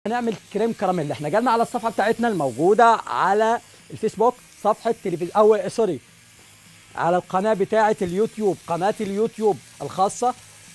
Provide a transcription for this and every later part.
هنعمل كريم كراميل احنا جالنا على الصفحه بتاعتنا الموجوده على الفيسبوك صفحه تلفزيون او سوري على القناه بتاعه اليوتيوب قناه اليوتيوب الخاصه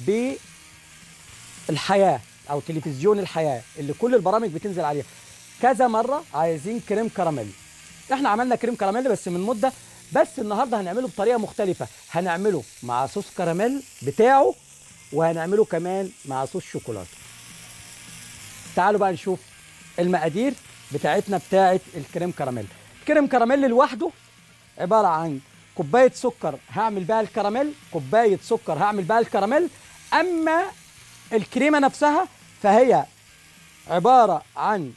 بالحياه او تلفزيون الحياه اللي كل البرامج بتنزل عليها كذا مره عايزين كريم كراميل احنا عملنا كريم كراميل بس من مده بس النهارده هنعمله بطريقه مختلفه هنعمله مع صوص كراميل بتاعه وهنعمله كمان مع صوص شوكولاته تعالوا بقى نشوف المقادير بتاعتنا بتاعت الكريم كراميل الكريم كراميل لوحده عباره عن كوبايه سكر هعمل بها الكراميل كوبايه سكر هعمل بها الكراميل اما الكريمه نفسها فهي عباره عن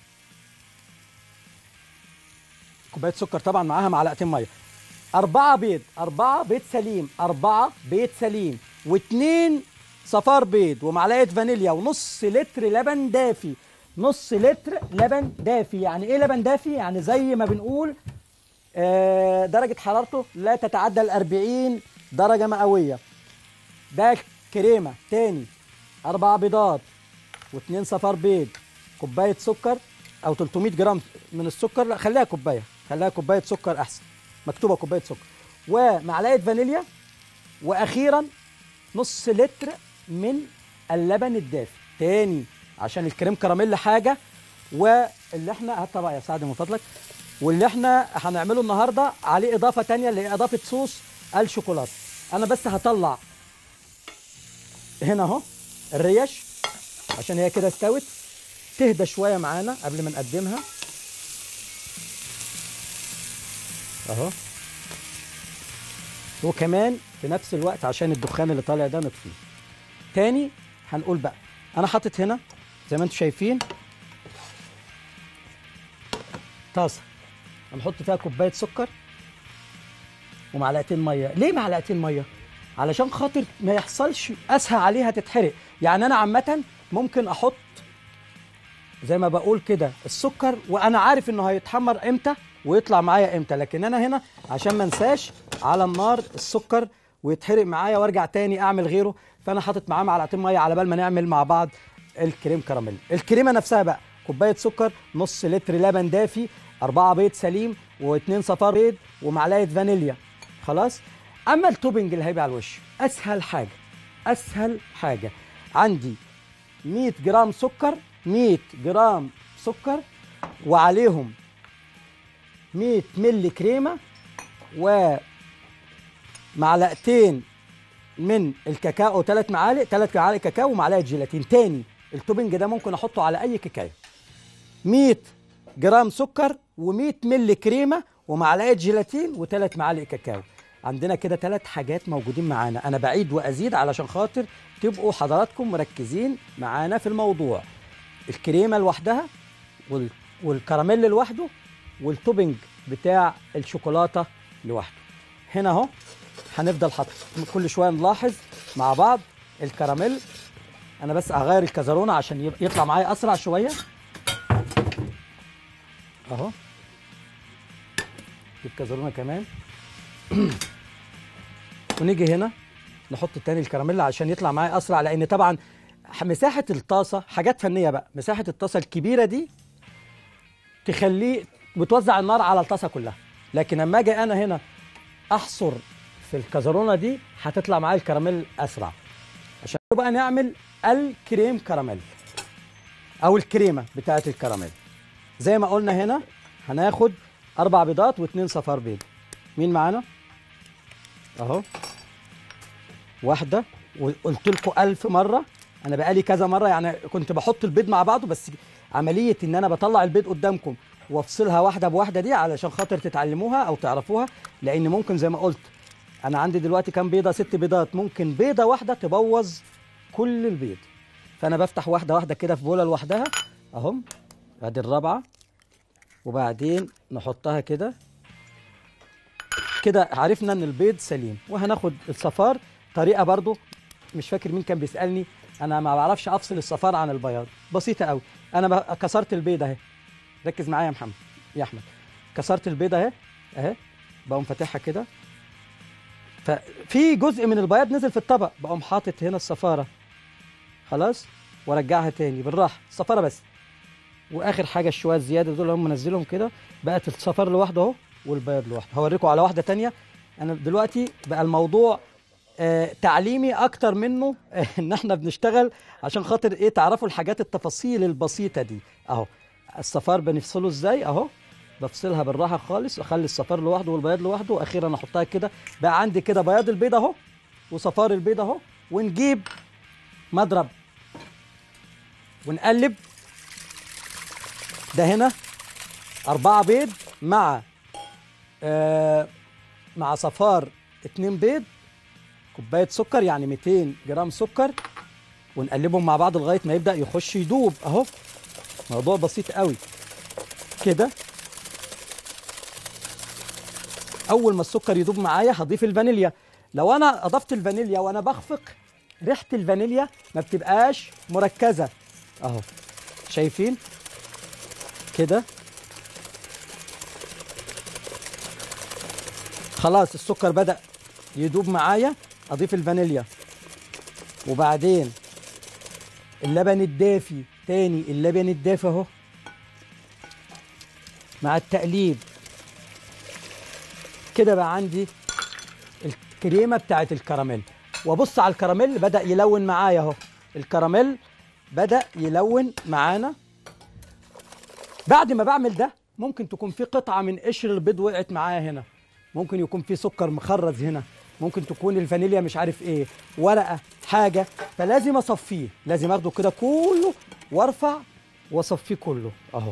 كوبايه سكر طبعا معاها معلقتين ميه أربعة بيض أربعة بيض سليم أربعة بيض سليم واتنين صفار بيض ومعلقة فانيليا ونص لتر لبن دافي نص لتر لبن دافي يعني ايه لبن دافي يعني زي ما بنقول آه درجة حرارته لا تتعدى ال 40 درجة مئوية ده كريمة تاني أربع بيضات واتنين صفار بيض كوباية سكر أو 300 جرام من السكر لا خليها كوباية خليها كوباية سكر أحسن مكتوبة كوباية سكر ومعلقة فانيليا وأخيرا نص لتر من اللبن الدافي تاني عشان الكريم كراميل حاجه واللي احنا هات طبق يا سعد من فضلك واللي احنا هنعمله النهارده عليه اضافه تانية اللي هي اضافه صوص الشوكولاته انا بس هطلع هنا اهو الريش عشان هي كده استوت تهدى شويه معانا قبل ما نقدمها اهو وكمان في نفس الوقت عشان الدخان اللي طالع ده نطفيه تاني هنقول بقى انا حاطط هنا زي ما انتم شايفين طاسه هنحط فيها كوبايه سكر ومعلقتين ميه ليه معلقتين ميه علشان خاطر ما يحصلش اسهى عليها تتحرق يعني انا عامه ممكن احط زي ما بقول كده السكر وانا عارف انه هيتحمر امتى ويطلع معايا امتى لكن انا هنا عشان ما انساش على النار السكر ويتحرق معايا وارجع تاني اعمل غيره فانا حاطط معاه معلقتين ميه على بال ما نعمل مع بعض الكريم كراميل الكريمه نفسها بقى كوبايه سكر نص لتر لبن دافي أربعة بيض سليم واثنين صفار بيض ومعلقه فانيليا خلاص اما التوبنج اللي هيبقى على الوش اسهل حاجه اسهل حاجه عندي 100 جرام سكر 100 جرام سكر وعليهم 100 ملي كريمه ومعلقتين من الكاكاو ثلاث معالق ثلاث معالق كاكاو ومعلقه جيلاتين تاني التوبنج ده ممكن احطه على اي كيكايه 100 جرام سكر و100 ملي كريمه ومعلقه جيلاتين وثلاث معالق كاكاو عندنا كده ثلاث حاجات موجودين معانا انا بعيد وازيد علشان خاطر تبقوا حضراتكم مركزين معانا في الموضوع الكريمه لوحدها وال... والكراميل لوحده والتوبنج بتاع الشوكولاته لوحده هنا اهو هنفضل حاطط كل شويه نلاحظ مع بعض الكراميل انا بس اغير الكزرونه عشان يطلع معايا اسرع شويه اهو الكزرونه كمان ونيجي هنا نحط تاني الكراميل عشان يطلع معايا اسرع لان طبعا مساحه الطاسه حاجات فنيه بقى مساحه الطاسه الكبيره دي تخليه بتوزع النار على الطاسه كلها لكن لما اجي انا هنا احصر في الكزرونه دي هتطلع معايا الكراميل اسرع عشان بقى نعمل الكريم كراميل او الكريمه بتاعه الكراميل زي ما قلنا هنا هناخد اربع بيضات واثنين صفار بيض مين معانا اهو واحده وقلت لكم ألف مره انا بقالي كذا مره يعني كنت بحط البيض مع بعضه بس عمليه ان انا بطلع البيض قدامكم وافصلها واحده بواحده دي علشان خاطر تتعلموها او تعرفوها لان ممكن زي ما قلت انا عندي دلوقتي كام بيضه ست بيضات ممكن بيضه واحده تبوظ كل البيض فانا بفتح واحده واحده كده في بوله لوحدها اهو ادي الرابعه وبعدين نحطها كده كده عرفنا ان البيض سليم وهناخد الصفار طريقه برضو مش فاكر مين كان بيسالني انا ما بعرفش افصل الصفار عن البياض بسيطه قوي انا كسرت البيض اهي ركز معايا يا محمد يا احمد كسرت البيضه اهي اهي بقوم فاتحها كده ففي جزء من البياض نزل في الطبق بقوم حاطط هنا الصفاره خلاص وارجعها تاني بالراحه الصفاره بس واخر حاجه الشويه الزياده دول هم منزلهم كده بقت الصفار لوحده اهو والبياض لوحده هوريكم على واحده تانية انا دلوقتي بقى الموضوع آه تعليمي اكتر منه آه ان احنا بنشتغل عشان خاطر ايه تعرفوا الحاجات التفاصيل البسيطه دي اهو الصفار بنفصله ازاي اهو بفصلها بالراحه خالص اخلي الصفار لوحده والبياض لوحده واخيرا احطها كده بقى عندي كده بياض البيض اهو وصفار البيض اهو ونجيب مضرب ونقلب ده هنا أربعة بيض مع آه مع صفار اتنين بيض كوباية سكر يعني 200 جرام سكر ونقلبهم مع بعض لغاية ما يبدأ يخش يدوب أهو موضوع بسيط قوي كده أول ما السكر يدوب معايا هضيف الفانيليا لو أنا أضفت الفانيليا وأنا بخفق ريحة الفانيليا ما بتبقاش مركزة أهو شايفين كده خلاص السكر بدأ يدوب معايا اضيف الفانيليا وبعدين اللبن الدافي تاني اللبن الدافي اهو مع التقليب كده بقى عندي الكريمه بتاعت الكراميل وابص على الكراميل بدا يلون معايا اهو الكراميل بدا يلون معانا بعد ما بعمل ده ممكن تكون في قطعه من قشر البيض وقعت معايا هنا ممكن يكون في سكر مخرز هنا ممكن تكون الفانيليا مش عارف ايه ورقه حاجه فلازم اصفيه لازم اخده كده كله وارفع واصفيه كله اهو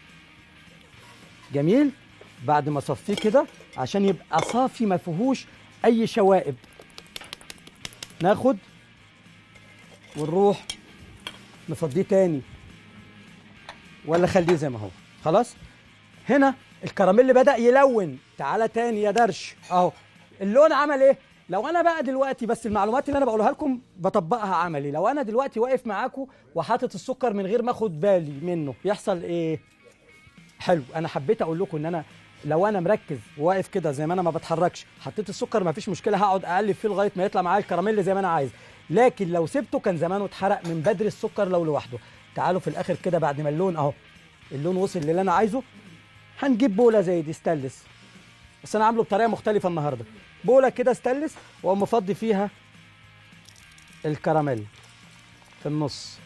جميل بعد ما اصفيه كده عشان يبقى صافي ما فيهوش اي شوائب ناخد ونروح نفضيه تاني ولا خليه زي ما هو خلاص هنا الكراميل بدا يلون تعالى تاني يا درش اهو اللون عمل ايه لو انا بقى دلوقتي بس المعلومات اللي انا بقولها لكم بطبقها عملي لو انا دلوقتي واقف معاكم وحاطط السكر من غير ما اخد بالي منه يحصل ايه حلو انا حبيت اقول لكم ان انا لو انا مركز واقف كده زي ما انا ما بتحركش حطيت السكر ما فيش مشكله هقعد اقلب فيه لغايه ما يطلع معايا الكراميل زي ما انا عايز لكن لو سبته كان زمانه اتحرق من بدري السكر لو لوحده تعالوا في الاخر كده بعد ما اللون اهو اللون وصل للي انا عايزه هنجيب بوله زي دي ستانلس بس انا عامله بطريقه مختلفه النهارده بوله كده ستانلس واقوم مفضي فيها الكراميل في النص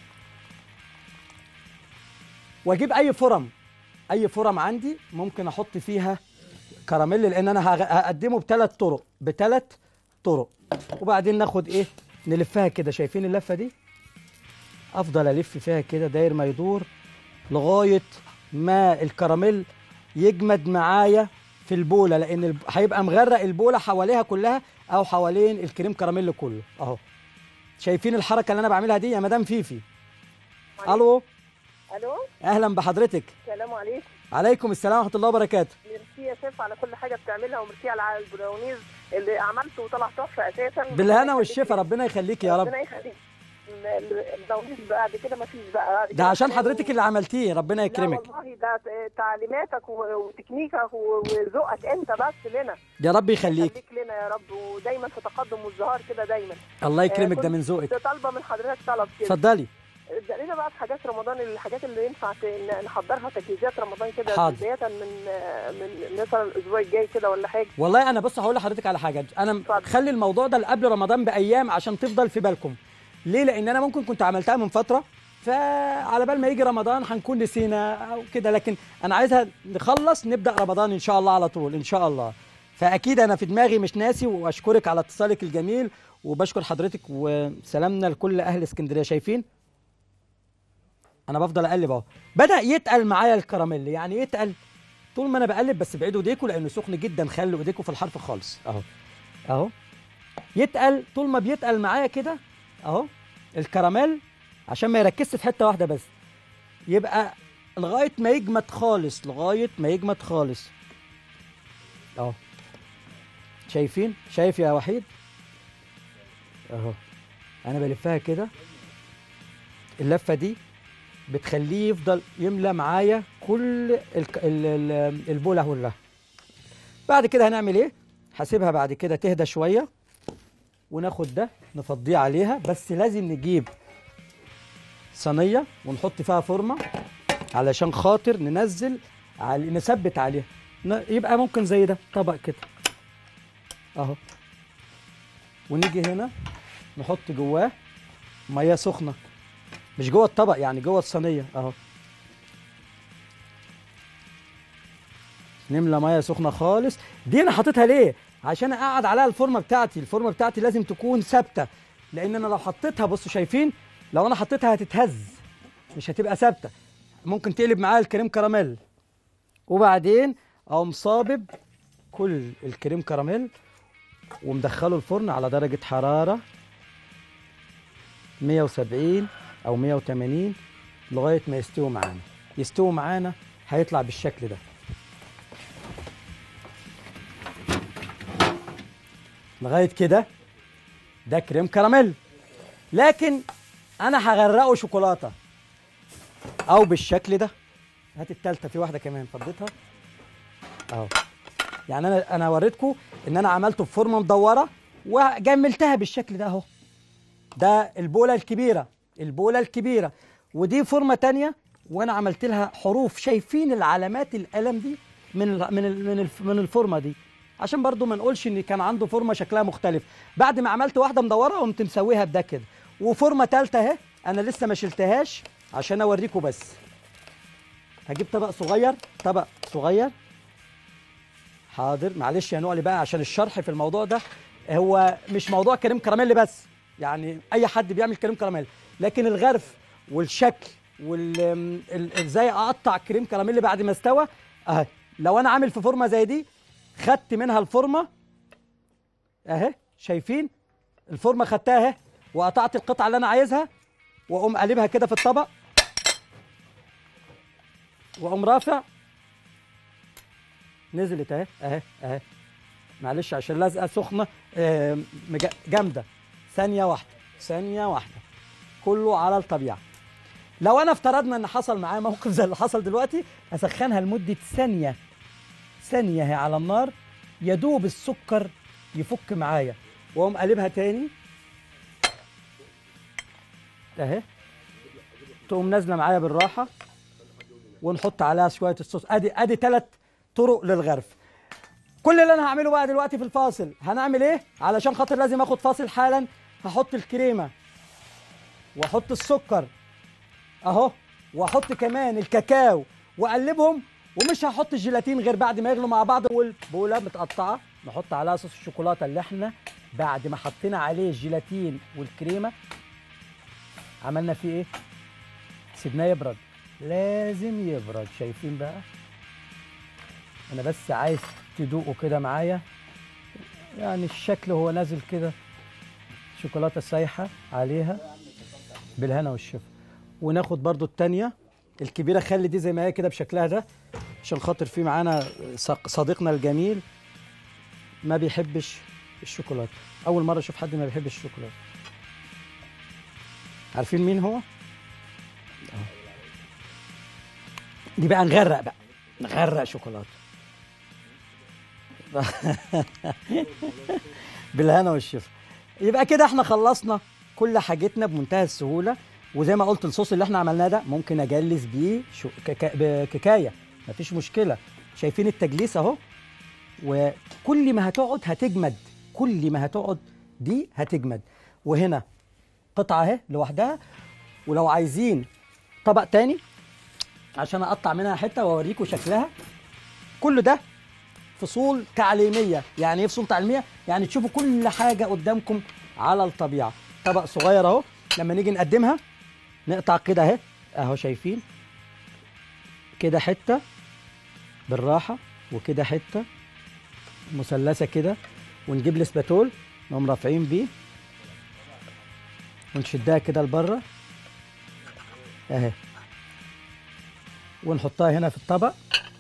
واجيب اي فرم اي فرم عندي ممكن احط فيها كراميل لان انا هغ- هقدمه بثلاث طرق بثلاث طرق وبعدين ناخد ايه نلفها كده شايفين اللفه دي افضل الف فيها كده داير ما يدور لغايه ما الكراميل يجمد معايا في البوله لان الب- هيبقى مغرق البوله حواليها كلها او حوالين الكريم كراميل كله اهو شايفين الحركه اللي انا بعملها دي يا مدام فيفي الو الو اهلا بحضرتك السلام عليكم عليكم السلام ورحمه الله وبركاته ميرسي يا شيف على كل حاجه بتعملها وميرسي على البراونيز اللي عملته وطلع تحفه اساسا بالهنا والشفا ربنا يخليك يا رب ربنا يخليك ال- ال- البراونيز بعد كده ما فيش بقى بعد ده كده عشان كمان- حضرتك اللي عملتيه ربنا لا يكرمك والله ده ت- تعليماتك و- وتكنيكك و- وذوقك انت بس لنا يا رب يخليك خليك لنا يا رب ودايما في تقدم وازدهار كده دايما الله يكرمك آه، ده كنت من ذوقك طالبه من حضرتك طلب كده اتفضلي ابدأ لنا بقى في حاجات رمضان الحاجات اللي ينفع ت- نحضرها تجهيزات رمضان كده حاضر. بداية من من مثلا الأسبوع الجاي كده ولا حاجة والله انا بص هقول لحضرتك على حاجه انا اتفضل. خلي الموضوع ده قبل رمضان بايام عشان تفضل في بالكم ليه لان انا ممكن كنت عملتها من فتره فعلى بال ما يجي رمضان هنكون نسينا او كده لكن انا عايزها نخلص نبدا رمضان ان شاء الله على طول ان شاء الله فاكيد انا في دماغي مش ناسي واشكرك على اتصالك الجميل وبشكر حضرتك وسلامنا لكل اهل اسكندريه شايفين انا بفضل اقلب اهو بدا يتقل معايا الكراميل يعني إيه يتقل طول ما انا بقلب بس بعيدوا ايديكم لانه سخن جدا خلوا ايديكم في الحرف خالص اهو اهو يتقل طول ما بيتقل معايا كده اهو الكراميل عشان ما يركزش في حته واحده بس يبقى لغايه ما يجمد خالص لغايه ما يجمد خالص اهو شايفين شايف يا وحيد اهو انا بلفها كده اللفه دي بتخليه يفضل يملى معايا كل الك... ال... ال... البوله كلها بعد كده هنعمل ايه هسيبها بعد كده تهدى شويه وناخد ده نفضيه عليها بس لازم نجيب صينيه ونحط فيها فورمه علشان خاطر ننزل علي نثبت عليها ن- يبقى ممكن زي ده طبق كده اهو ونيجي هنا نحط جواه ميه سخنه مش جوه الطبق يعني جوه الصينيه اهو نملى ميه سخنه خالص دي انا حاططها ليه عشان اقعد عليها الفورمه بتاعتي الفورمه بتاعتي لازم تكون ثابته لان انا لو حطيتها بصوا شايفين لو انا حطيتها هتتهز مش هتبقى ثابته ممكن تقلب معايا الكريم كراميل وبعدين اقوم صابب كل الكريم كراميل ومدخله الفرن على درجه حراره 170 او 180 لغايه ما يستوي معانا يستوي معانا هيطلع بالشكل ده لغايه كده ده كريم كراميل لكن انا هغرقه شوكولاته او بالشكل ده هات التالتة في واحده كمان فضيتها اهو يعني انا انا وريتكم ان انا عملته في فورمه مدوره وجملتها بالشكل ده اهو ده البوله الكبيره البوله الكبيره ودي فورمه تانية وانا عملت لها حروف شايفين العلامات القلم دي من ال من ال من, الف من الفورمه دي عشان برضو ما نقولش ان كان عنده فورمه شكلها مختلف بعد ما عملت واحده مدوره قمت مسويها بده كده وفورمه ثالثه اهي انا لسه ما شلتهاش عشان اوريكم بس هجيب طبق صغير طبق صغير حاضر معلش يا نقلي بقى عشان الشرح في الموضوع ده هو مش موضوع كريم كراميل بس يعني اي حد بيعمل كريم كراميل لكن الغرف والشكل وال ال- ازاي اقطع كريم كراميل بعد ما استوى اهي لو انا عامل في فورمه زي دي خدت منها الفورمه اهي شايفين الفورمه خدتها اهي وقطعت القطعه اللي انا عايزها واقوم قلبها كده في الطبق واقوم رافع نزلت اهي اهي اهي معلش عشان لازقه سخنه آه، مج- جامده ثانيه واحده ثانيه واحده كله على الطبيعه لو انا افترضنا ان حصل معايا موقف زي اللي حصل دلوقتي اسخنها لمده ثانيه ثانيه هي على النار يدوب السكر يفك معايا واقوم قلبها تاني اهي تقوم نازله معايا بالراحه ونحط عليها شويه الصوص ادي ادي ثلاث طرق للغرف كل اللي انا هعمله بقى دلوقتي في الفاصل هنعمل ايه علشان خاطر لازم اخد فاصل حالا هحط الكريمه واحط السكر اهو واحط كمان الكاكاو واقلبهم ومش هحط الجيلاتين غير بعد ما يغلوا مع بعض والبوله متقطعه نحط عليها صوص الشوكولاته اللي احنا بعد ما حطينا عليه الجيلاتين والكريمه عملنا فيه ايه سيبناه يبرد لازم يبرد شايفين بقى انا بس عايز تدوقوا كده معايا يعني الشكل هو نازل كده شوكولاته سايحه عليها بالهنا والشفا وناخد برضو التانية الكبيرة خلي دي زي ما هي كده بشكلها ده عشان خاطر في معانا صق- صديقنا الجميل ما بيحبش الشوكولاتة أول مرة أشوف حد ما بيحبش الشوكولاتة عارفين مين هو؟ آه. دي بقى نغرق بقى نغرق شوكولاتة بالهنا والشفا يبقى كده احنا خلصنا كل حاجتنا بمنتهى السهوله وزي ما قلت الصوص اللي احنا عملناه ده ممكن اجلس بيه شو كاكا بكاكايه مفيش مشكله شايفين التجليس اهو وكل ما هتقعد هتجمد كل ما هتقعد دي هتجمد وهنا قطعه اهي لوحدها ولو عايزين طبق تاني عشان اقطع منها حته واوريكم شكلها كل ده فصول تعليميه يعني ايه فصول تعليميه يعني تشوفوا كل حاجه قدامكم على الطبيعه طبق صغير اهو لما نيجي نقدمها نقطع كده اهي اهو شايفين كده حته بالراحه وكده حته مثلثه كده ونجيب الاسباتول نقوم رافعين بيه ونشدها كده لبره اهي ونحطها هنا في الطبق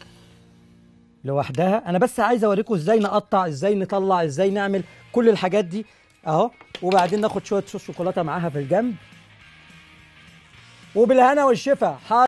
لوحدها انا بس عايز اوريكم ازاي نقطع ازاي نطلع ازاي نعمل كل الحاجات دي اهو وبعدين ناخد شويه صوص شوكولاته معاها في الجنب وبالهنا والشفا